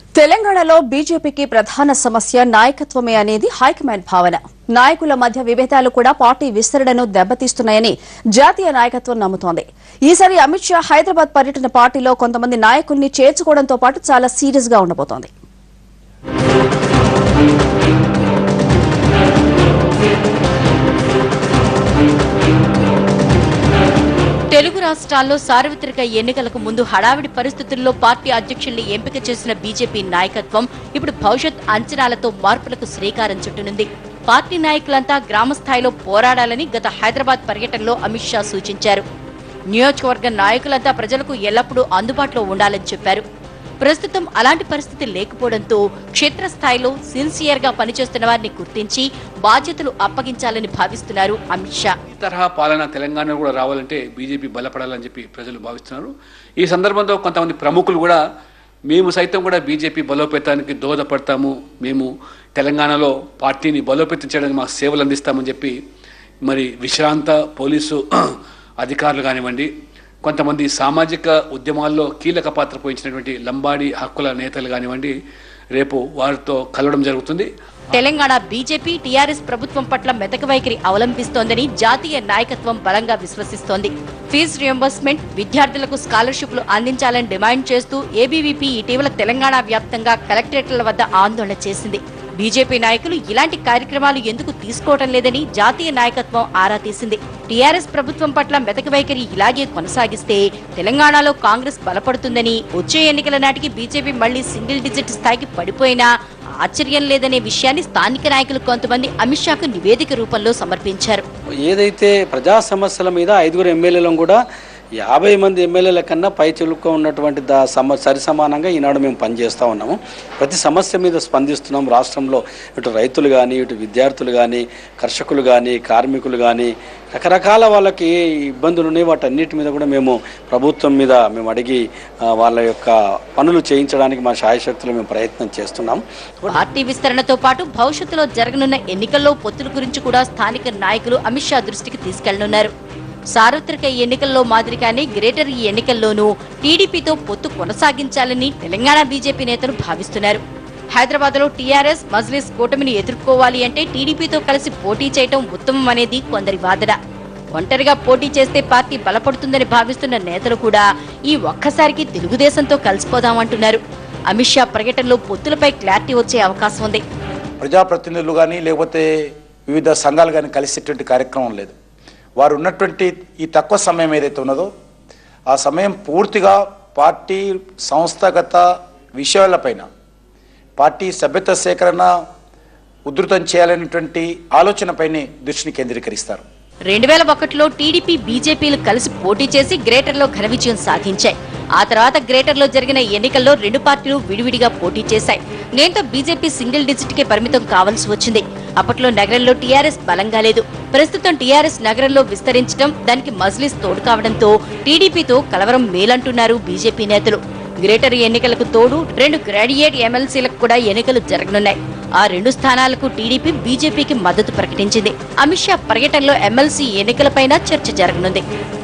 తెలంగాణలో బీజేపీకి ప్రధాన సమస్య నాయకత్వమే అనేది హైకమాండ్ భావన నాయకుల మధ్య విభేదాలు కూడా పార్టీ విస్తరణను దెబ్బతీస్తున్నాయని జాతీయ నాయకత్వం నమ్ముతోంది ఈసారి అమిత్ షా హైదరాబాద్ పర్యటన పార్టీలో కొంతమంది నాయకుల్ని చేర్చుకోవడంతో పాటు చాలా సీరియస్ గా ఉండబోతోంది తెలుగు రాష్ట్రాల్లో సార్వత్రిక ఎన్నికలకు ముందు హడావిడి పరిస్థితుల్లో పార్టీ అధ్యక్షుల్ని ఎంపిక చేసిన బీజేపీ నాయకత్వం ఇప్పుడు భవిష్యత్ అంచనాలతో మార్పులకు శ్రీకారం చుట్టనుంది పార్టీ నాయకులంతా గ్రామ స్థాయిలో పోరాడాలని గత హైదరాబాద్ పర్యటనలో అమిత్ షా సూచించారు నియోజకవర్గ నాయకులంతా ప్రజలకు ఎల్లప్పుడూ అందుబాటులో ఉండాలని చెప్పారు ప్రస్తుతం అలాంటి పరిస్థితి లేకపోవడంతో క్షేత్రస్థాయిలో సిన్సియర్ గా పనిచేస్తున్న వారిని గుర్తించి బాధ్యతలు అప్పగించాలని భావిస్తున్నారు అమిత్ షా ఈ తరహా పాలన తెలంగాణ కూడా రావాలంటే బీజేపీ బలపడాలని చెప్పి ప్రజలు భావిస్తున్నారు ఈ సందర్భంలో కొంతమంది ప్రముఖులు కూడా మేము సైతం కూడా బీజేపీ బలోపేతానికి దోహదపడతాము మేము తెలంగాణలో పార్టీని బలోపేతం చేయడానికి మాకు సేవలు అందిస్తామని చెప్పి మరి విశ్రాంత పోలీసు అధికారులు కానివ్వండి కొంతమంది సామాజిక ఉద్యమాల్లో కీలక పాత్ర పోయించినటువంటి లంబాడి హక్కుల నేతలు కానివ్వండి రేపు వారితో కలవడం జరుగుతుంది తెలంగాణ బీజేపీ టీఆర్ఎస్ ప్రభుత్వం పట్ల మెతక వైఖరి అవలంబిస్తోందని జాతీయ నాయకత్వం బలంగా విశ్వసిస్తోంది ఫీజు రియంబర్స్మెంట్ విద్యార్థులకు స్కాలర్షిప్లు అందించాలని డిమాండ్ చేస్తూ ఏబీవీపీ ఇటీవల తెలంగాణ వ్యాప్తంగా కలెక్టరేట్ల వద్ద ఆందోళన చేసింది బీజేపీ నాయకులు ఇలాంటి కార్యక్రమాలు ఎందుకు తీసుకోవడం లేదని జాతీయ నాయకత్వం ఆరా తీసింది టీఆర్ఎస్ ప్రభుత్వం పట్ల మెతక వైఖరి ఇలాగే కొనసాగిస్తే తెలంగాణలో కాంగ్రెస్ బలపడుతుందని వచ్చే ఎన్నికల నాటికి బీజేపీ మళ్లీ సింగిల్ డిజిట్ స్థాయికి పడిపోయినా ఆశ్చర్యం లేదనే విషయాన్ని స్థానిక నాయకులు కొంతమంది అమిత్ షాకు నివేదిక రూపంలో సమర్పించారు ఏదైతే ప్రజా సమస్యల మీద ఐదుగురు ఎమ్మెల్యేలను కూడా యాభై మంది ఎమ్మెల్యేల కన్నా పై చిలుక ఉన్నటువంటి దా సమ సరి సమానంగా ఈనాడు మేము పనిచేస్తూ ఉన్నాము ప్రతి సమస్య మీద స్పందిస్తున్నాం రాష్ట్రంలో ఇటు రైతులు కానీ ఇటు విద్యార్థులు కానీ కర్షకులు కానీ కార్మికులు కానీ రకరకాల వాళ్ళకి ఏ ఇబ్బందులు ఉన్నాయి వాటన్నిటి మీద కూడా మేము ప్రభుత్వం మీద మేము అడిగి ఆ, వాళ్ళ యొక్క పనులు చేయించడానికి మా శాయశక్తులు మేము ప్రయత్నం చేస్తున్నాం పార్టీ విస్తరణతో పాటు భవిష్యత్తులో జరగనున్న ఎన్నికల్లో పొత్తుల గురించి కూడా స్థానిక నాయకులు అమిత్ షా దృష్టికి తీసుకెళ్లనున్నారు సార్వత్రిక ఎన్నికల్లో మాదిరిగానే గ్రేటర్ ఈ ఎన్నికల్లోనూ టీడీపీతో పొత్తు కొనసాగించాలని తెలంగాణ బీజేపీ నేతలు భావిస్తున్నారు హైదరాబాద్ లో టీఆర్ఎస్ మజ్లిస్ కూటమిని ఎదుర్కోవాలి అంటే టీడీపీతో కలిసి పోటీ చేయటం ఉత్తమం అనేది కొందరి వాదన ఒంటరిగా పోటీ చేస్తే పార్టీ బలపడుతుందని భావిస్తున్న నేతలు కూడా ఈ ఒక్కసారికి తెలుగుదేశంతో కలిసిపోదామంటున్నారు అమిత్ షా పర్యటనలో పొత్తులపై క్లారిటీ వచ్చే అవకాశం ఉంది ప్రజాప్రతినిధులు కానీ లేకపోతే వివిధ సంఘాలు కానీ కలిసేటువంటి కార్యక్రమం లేదు వారు ఉన్నటువంటి ఈ తక్కువ సమయం ఏదైతే ఉన్నదో ఆ సమయం పూర్తిగా పార్టీ సంస్థాగత విషయాలపైన పార్టీ సభ్యత సేకరణ ఉధృతం చేయాలనేటువంటి ఆలోచనపైనే దృష్టిని కేంద్రీకరిస్తారు రెండు వేల ఒకటిలో టీడీపీ బీజేపీలు కలిసి పోటీ చేసి గ్రేటర్లో ఘన విజయం సాధించాయి ఆ తర్వాత గ్రేటర్లో జరిగిన ఎన్నికల్లో రెండు పార్టీలు విడివిడిగా పోటీ చేశాయి దీంతో బీజేపీ సింగిల్ డిజిట్ కే పరిమితం కావాల్సి వచ్చింది అప్పట్లో నగరంలో టీఆర్ఎస్ బలంగా లేదు ప్రస్తుతం టీఆర్ఎస్ నగరంలో విస్తరించడం దానికి మజ్లిస్ తోడు కావడంతో టీడీపీతో కలవరం మేలంటున్నారు బీజేపీ నేతలు గ్రేటర్ ఎన్నికలకు తోడు రెండు గ్రాడ్యుయేట్ ఎమ్మెల్సీలకు కూడా ఎన్నికలు జరగనున్నాయి ఆ రెండు స్థానాలకు టీడీపీ బీజేపీకి మద్దతు ప్రకటించింది అమిత్ షా పర్యటనలో ఎమ్మెల్సీ ఎన్నికలపైన చర్చ జరగనుంది